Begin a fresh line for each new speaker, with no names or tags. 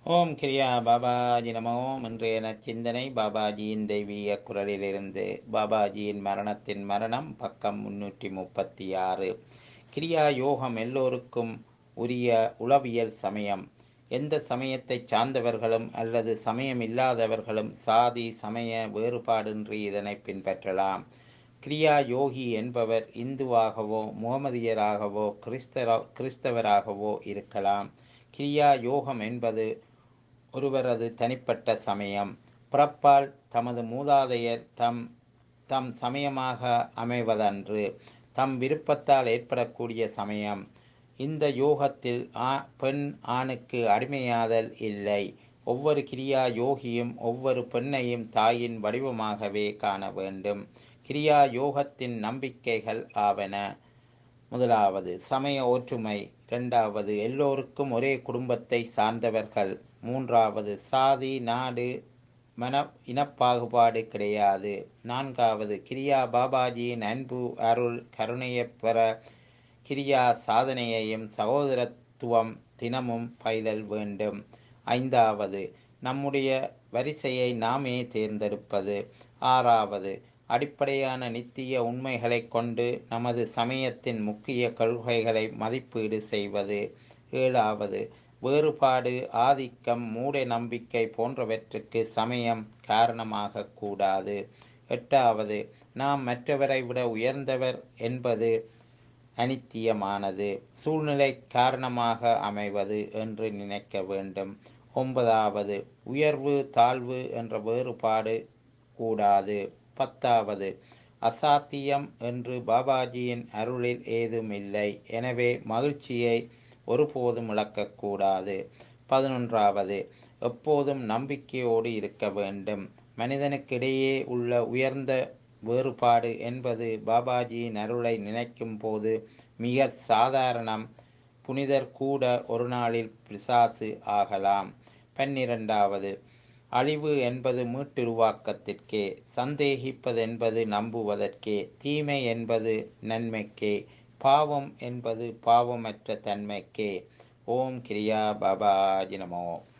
ஓம் கிரியா பாபாஜி நமோ இன்றைய நச்சிந்தனை பாபாஜியின் தெய்வீக குரலிலிருந்து பாபாஜியின் மரணத்தின் மரணம் பக்கம் முன்னூற்றி முப்பத்தி ஆறு கிரியா யோகம் எல்லோருக்கும் உரிய உளவியல் சமயம் எந்த சமயத்தை சார்ந்தவர்களும் அல்லது சமயம் இல்லாதவர்களும் சாதி சமய வேறுபாடின்றி இதனை பின்பற்றலாம் கிரியா யோகி என்பவர் இந்துவாகவோ முகமதியராகவோ கிறிஸ்தவ கிறிஸ்தவராகவோ இருக்கலாம் கிரியா யோகம் என்பது ஒருவரது தனிப்பட்ட சமயம் பிறப்பால் தமது மூதாதையர் தம் தம் சமயமாக அமைவதன்று தம் விருப்பத்தால் ஏற்படக்கூடிய சமயம் இந்த யோகத்தில் ஆ பெண் ஆணுக்கு அடிமையாதல் இல்லை ஒவ்வொரு கிரியா யோகியும் ஒவ்வொரு பெண்ணையும் தாயின் வடிவமாகவே காண வேண்டும் கிரியா யோகத்தின் நம்பிக்கைகள் ஆவன முதலாவது சமய ஒற்றுமை இரண்டாவது எல்லோருக்கும் ஒரே குடும்பத்தை சார்ந்தவர்கள் மூன்றாவது சாதி நாடு மன இனப்பாகுபாடு கிடையாது நான்காவது கிரியா பாபாஜியின் அன்பு அருள் கருணையைப் பெற கிரியா சாதனையையும் சகோதரத்துவம் தினமும் பயிலல் வேண்டும் ஐந்தாவது நம்முடைய வரிசையை நாமே தேர்ந்தெடுப்பது ஆறாவது அடிப்படையான நித்திய உண்மைகளை கொண்டு நமது சமயத்தின் முக்கிய கொள்கைகளை மதிப்பீடு செய்வது ஏழாவது வேறுபாடு ஆதிக்கம் மூட நம்பிக்கை போன்றவற்றுக்கு சமயம் காரணமாக கூடாது எட்டாவது நாம் மற்றவரை விட உயர்ந்தவர் என்பது அனித்தியமானது சூழ்நிலை காரணமாக அமைவது என்று நினைக்க வேண்டும் ஒன்பதாவது உயர்வு தாழ்வு என்ற வேறுபாடு கூடாது பத்தாவது அசாத்தியம் என்று பாபாஜியின் அருளில் ஏதும் இல்லை எனவே மகிழ்ச்சியை ஒருபோதும் இழக்கக்கூடாது பதினொன்றாவது எப்போதும் நம்பிக்கையோடு இருக்க வேண்டும் மனிதனுக்கிடையே உள்ள உயர்ந்த வேறுபாடு என்பது பாபாஜியின் அருளை நினைக்கும் போது மிக சாதாரணம் புனிதர் கூட ஒரு நாளில் பிசாசு ஆகலாம் பன்னிரண்டாவது அழிவு என்பது மீட்டுருவாக்கத்திற்கே சந்தேகிப்பது என்பது நம்புவதற்கே தீமை என்பது நன்மைக்கே பாவம் என்பது பாவமற்ற தன்மைக்கே ஓம் கிரியா பாபாஜி நமோ